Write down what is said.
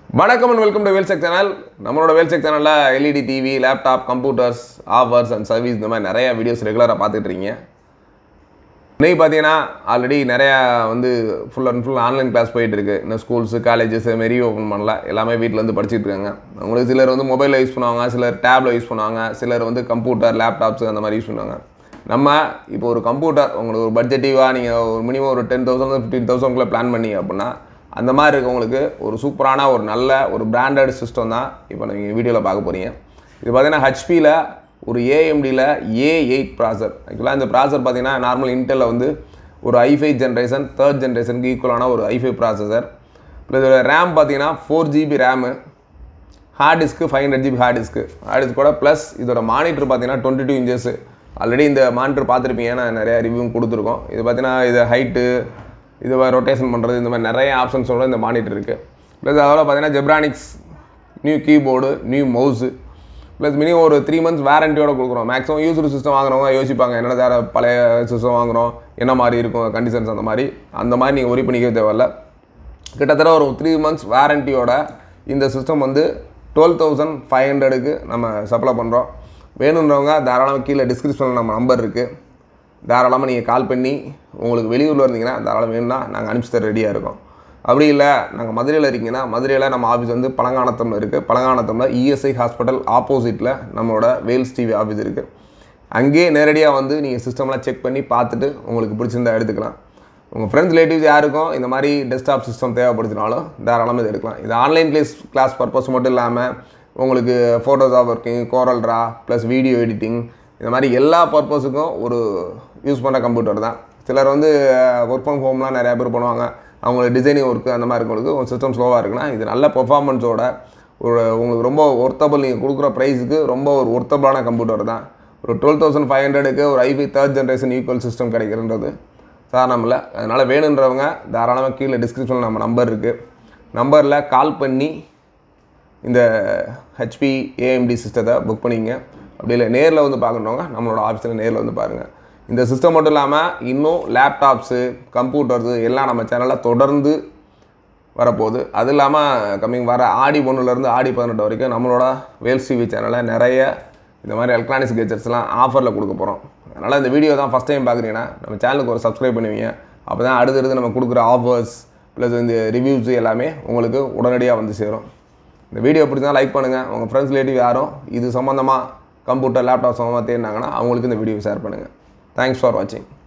வணக்கம் and welcome to வேல்செக் channel நம்மளோட வேல்செக் சேனலில் LED TV laptop computers offers and service இந்த மாதிரி நிறைய வீடியோஸ் ரெகுலராக பார்த்துட்டு இருக்கீங்க இன்னைக்கு பார்த்தீங்கன்னா ஆல்ரெடி நிறையா வந்து full and full online class போயிட்டு இருக்கு இன்னும் ஸ்கூல்ஸு காலேஜஸ் மாரி ஓப்பன் பண்ணல எல்லாமே வீட்டில் வந்து படிச்சுட்டு இருக்காங்க உங்களுக்கு சிலர் வந்து மொபைலில் யூஸ் பண்ணுவாங்க சிலர் டேப்ல யூஸ் பண்ணுவாங்க சிலர் வந்து கம்ப்யூட்டர் லேப்டாப்ஸ் அந்த மாதிரி யூஸ் பண்ணுவாங்க நம்ம இப்போ ஒரு கம்ப்யூட்டர் உங்களுக்கு ஒரு பட்ஜெட்டிவாக நீங்கள் ஒரு மினிமம் ஒரு டென் தௌசண்ட் ஃபிஃப்டீன் தௌசண்ட்குள்ளே பிளான் பண்ணீங்க அப்படின்னா அந்த மாதிரி இருக்கவங்களுக்கு ஒரு சூப்பரான ஒரு நல்ல ஒரு பிராண்டட் சிஸ்டம் தான் இப்போ நீங்கள் வீடியோவில் பார்க்க போகிறீங்க இது பார்த்தீங்கன்னா ஹெச்பியில் ஒரு ஏஎம்டியில் ஏ எயிட் ப்ராசர் ஆக்சுவலாக இந்த ப்ராசர் பார்த்தீங்கன்னா நார்மல் இன்டெலில் வந்து ஒரு ஐஃபை ஜென்ரேஷன் தேர்ட் ஜென்ரேஷனுக்கு ஈக்குவலான ஒரு ஐஃபை ப்ராசஸர் ப்ளஸ் இதோட ரேம் பார்த்தீங்கன்னா four GB RAM hard disk five hundred GB hard disk hard disk கூட ப்ளஸ் இதோட மானிட்டர் பார்த்தீங்கன்னா டுவெண்ட்டி டூ இன்ச்சஸ் ஆல்ரெடி இந்த மானிட்டர் பார்த்துருப்பீங்க நான் நிறைய ரிவ்யூ கொடுத்துருக்கோம் இது பார்த்தீங்கன்னா இது ஹைட்டு இது ரொட்டேஷன் பண்ணுறது இந்த மாதிரி நிறைய ஆப்ஷன்ஸோட இந்த மானிட்டர் இருக்குது ப்ளஸ் அதோட பார்த்தீங்கன்னா Zebronics new keyboard new mouse plus minimum ஒரு த்ரீ மந்த்ஸ் வாரண்டியோட கொடுக்குறோம் மேக்ஸிமம் யூஸ்டு சிஸ்டம் வாங்குறவங்க யோசிப்பாங்க என்னடா வேறு பழைய சிஸ்டம் வாங்குறோம் என்ன மாதிரி இருக்கும் கண்டிஷன்ஸ் அந்த மாதிரி அந்த மாதிரி நீங்கள் ஒரி பண்ணிக்க தேவையில்ல கிட்டத்தட்ட ஒரு த்ரீ மந்த்ஸ் வாரண்டியோட இந்த சிஸ்டம் வந்து டுவெல் தௌசண்ட் ஃபைவ் ஹண்ட்ரடுக்கு நம்ம சப்ளை பண்ணுறோம் வேணுன்றவங்க தாராளமாக கீழே டிஸ்கிரிப்ஷனில் நம்ம நம்பர் இருக்குது தாராளமாக நீங்கள் கால் பண்ணி உங்களுக்கு வெளியூரில் இருந்தீங்கன்னா தாராளம் வேணும்னா நாங்கள் அனுப்பிச்சு தர ரெடியாக இருக்கோம் அப்படி இல்லை நாங்கள் மதுரையில் இருக்கீங்கன்னா மதுரையில் நம்ம ஆஃபீஸ் வந்து பழங்கானத்தமில் இருக்குது பழங்கானத்தமில் இஎஸ்ஐ ஹாஸ்பிட்டல் ஆப்போசிட்டில் நம்மளோட வேல்ஸ் டிவி ஆஃபீஸ் இருக்குது அங்கேயே நேரடியாக வந்து நீங்கள் சிஸ்டம்லாம் செக் பண்ணி பார்த்துட்டு உங்களுக்கு பிடிச்சிருந்தா எடுத்துக்கலாம் உங்கள் ஃப்ரெண்ட்ஸ் ரிலேட்டிவ்ஸ் யாருக்கும் இந்த மாதிரி டெஸ்க்டாப் சிஸ்டம் தேவைப்படுத்தினாலும் தாராளமாக இது எடுக்கலாம் இது ஆன்லைன் கிளாஸ் கிளாஸ் பர்பஸ் மட்டும் இல்லாமல் உங்களுக்கு Photoshop working Corel Draw plus video editing இந்த மாதிரி எல்லா பர்பஸுக்கும் ஒரு யூஸ் பண்ணுற கம்ப்யூட்டர் தான் சிலர் வந்து ஒர்க் ஃப்ரம் ஹோம்லாம் நிறையா பேர் பண்ணுவாங்க அவங்களுக்கு டிசைனிங் ஒர்க்கு அந்த மாதிரி இருக்கவங்களுக்கு ஒரு சிஸ்டம் ஸ்லோவாக இருக்குன்னா இது நல்ல பெர்ஃபார்மன்ஸோட ஒரு உங்களுக்கு ரொம்ப ஒர்த்தபிள் நீங்கள் கொடுக்குற ப்ரைஸுக்கு ரொம்ப ஒரு ஒர்த்தபிளான கம்ப்யூட்டர் தான் ஒரு டுவெல் தௌசண்ட் ஃபைவ் ஹண்ட்ரடுக்கு ஒரு IP third generation equal system கிடைக்கிறன்றது சாதாரணம் இல்லை அதனால் வேணுன்றவங்க தாராளமாக கீழே டிஸ்கிரிப்ஷனில் நம்ம நம்பர் இருக்குது நம்பரில் கால் பண்ணி இந்த ஹெச்பி ஏஎம்டி சிஸ்டத்தை புக் பண்ணிங்க அப்படி இல்லை நேரில் வந்து பார்க்கணுங்க நம்மளோட ஆஃபீஸில் நேரில் வந்து பாருங்கள் இந்த சிஸ்டம் மட்டும் இல்லாமல் இன்னும் லேப்டாப்ஸு கம்ப்யூட்டர்ஸு எல்லாம் நம்ம சேனலில் தொடர்ந்து வரப்போகுது அது இல்லாமல் கம்மிங் வர ஆடி ஒன்றுலேருந்து ஆடி பதினெட்டு வரைக்கும் நம்மளோட வேல்ஸ் டிவி சேனலில் நிறைய இந்த மாதிரி எலக்ட்ரானிக்ஸ் கேஜெட்ஸ்லாம் ஆஃபரில் கொடுக்க போகிறோம் அதனால் இந்த வீடியோ தான் ஃபஸ்ட் டைம் பார்க்குறீங்கன்னா நம்ம சேனலுக்கு ஒரு சப்ஸ்கிரைப் பண்ணுவீங்க அப்போ தான் அடுத்தடுத்து நம்ம கொடுக்குற ஆஃபர்ஸ் ப்ளஸ் இந்த ரிவ்யூஸ் எல்லாமே உங்களுக்கு உடனடியாக வந்து சேரும் இந்த வீடியோ பிடிச்சா லைக் பண்ணுங்கள் உங்கள் ஃப்ரெண்ட்ஸ் ரிலேட்டிவ் யாரும் இது சம்மந்தமாக கம்ப்யூட்டர் லேப்டாப் சம்மந்தமாக தேடினாங்கன்னா அவங்களுக்கு இந்த வீடியோ ஷேர் பண்ணுங்கள் தேங்க்ஸ் ஃபார் வாட்சிங்